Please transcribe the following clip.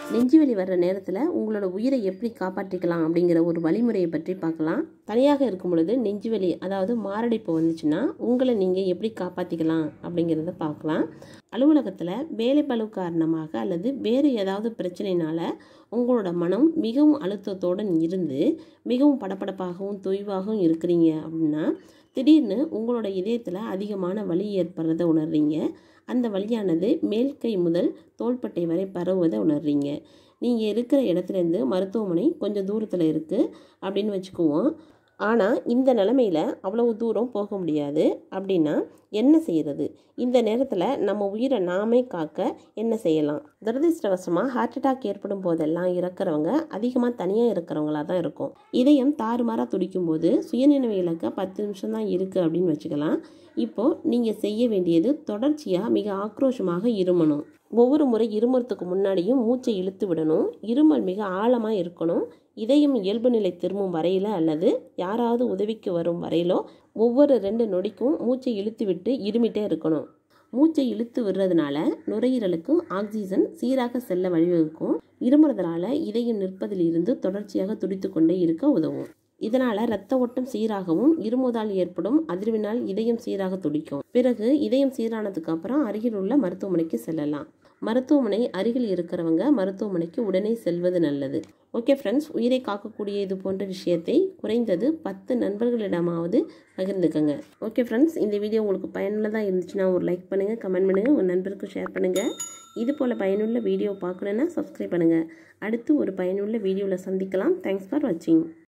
நெஞ்சுவலி வர்ற நேரத்தில் உங்களோட உயிரை எப்படி காப்பாற்றிக்கலாம் அப்படிங்கிற ஒரு வழிமுறையை பற்றி பார்க்கலாம் தனியாக இருக்கும் பொழுது நெஞ்சுவலி அதாவது மாரடைப்பு வந்துச்சுன்னா உங்களை நீங்கள் எப்படி காப்பாற்றிக்கலாம் அப்படிங்கிறத பார்க்கலாம் அலுவலகத்தில் வேலைப்பளு காரணமாக அல்லது வேறு ஏதாவது பிரச்சனைனால உங்களோட மனம் மிகவும் அழுத்தத்துடன் இருந்து மிகவும் படபடப்பாகவும் தொய்வாகவும் இருக்கிறீங்க அப்படின்னா திடீர்னு உங்களோட இதயத்தில் அதிகமான வலி ஏற்படுறத உணர்றீங்க அந்த வலியானது மேல் கை முதல் தோள்பட்டை வரை பரவுவதை உணர்றீங்க நீங்கள் இருக்கிற இடத்துலேருந்து மருத்துவமனை கொஞ்சம் தூரத்தில் இருக்குது அப்படின்னு வச்சுக்குவோம் ஆனால் இந்த நிலமையில் அவ்வளவு தூரம் போக முடியாது அப்படின்னா என்ன செய்கிறது இந்த நேரத்தில் நம்ம உயிரை நாமே காக்க என்ன செய்யலாம் துரதிருஷ்டவசமாக ஹார்ட் அட்டாக் ஏற்படும் போதெல்லாம் இறக்குறவங்க அதிகமாக தனியாக இருக்கிறவங்களா தான் இருக்கும் இதயம் தாறுமாறாக துடிக்கும் போது சுயநினைவு இலக்க பத்து நிமிஷம் தான் இருக்குது அப்படின்னு வச்சுக்கலாம் இப்போது நீங்கள் செய்ய வேண்டியது தொடர்ச்சியாக மிக ஆக்ரோஷமாக இருமணும் ஒவ்வொரு முறை இருமுறதுக்கு முன்னாடியும் மூச்சை இழுத்து விடணும் இருமல் மிக ஆழமாக இருக்கணும் இதயம் இயல்பு நிலை திரும்பும் வரையில் அல்லது யாராவது உதவிக்கு வரும் வரையிலோ ஒவ்வொரு ரெண்டு நொடிக்கும் மூச்சை இழுத்து விட்டு இருமிட்டே இருக்கணும் மூச்சை இழுத்து விடுறதுனால நுரையீரலுக்கு ஆக்சிஜன் சீராக செல்ல வழிவகுக்கும் இருமுறதுனால இதயம் நிற்பதில் இருந்து தொடர்ச்சியாக துடித்து கொண்டே இருக்க உதவும் இதனால் இரத்த ஓட்டம் சீராகவும் இருமுதால் ஏற்படும் அதிர்வினால் இதயம் சீராக துடிக்கும் பிறகு இதயம் சீரானதுக்கு அப்புறம் அருகில் உள்ள மருத்துவமனைக்கு செல்லலாம் மருத்துவமனை அருகில் இருக்கிறவங்க மருத்துவமனைக்கு உடனே செல்வது நல்லது ஓகே ஃப்ரெண்ட்ஸ் உயிரை காக்கக்கூடிய இது போன்ற விஷயத்தை குறைந்தது பத்து நண்பர்களிடமாவது பகிர்ந்துக்கங்க ஓகே ஃப்ரெண்ட்ஸ் இந்த வீடியோ உங்களுக்கு பயனுள்ளதாக இருந்துச்சுன்னா ஒரு லைக் பண்ணுங்கள் கமெண்ட் பண்ணுங்கள் உங்கள் நண்பருக்கும் ஷேர் பண்ணுங்கள் இது போல் பயனுள்ள வீடியோ பார்க்கணுன்னா சப்ஸ்கிரைப் பண்ணுங்கள் அடுத்து ஒரு பயனுள்ள வீடியோவில் சந்திக்கலாம் தேங்க்ஸ் ஃபார் வாட்சிங்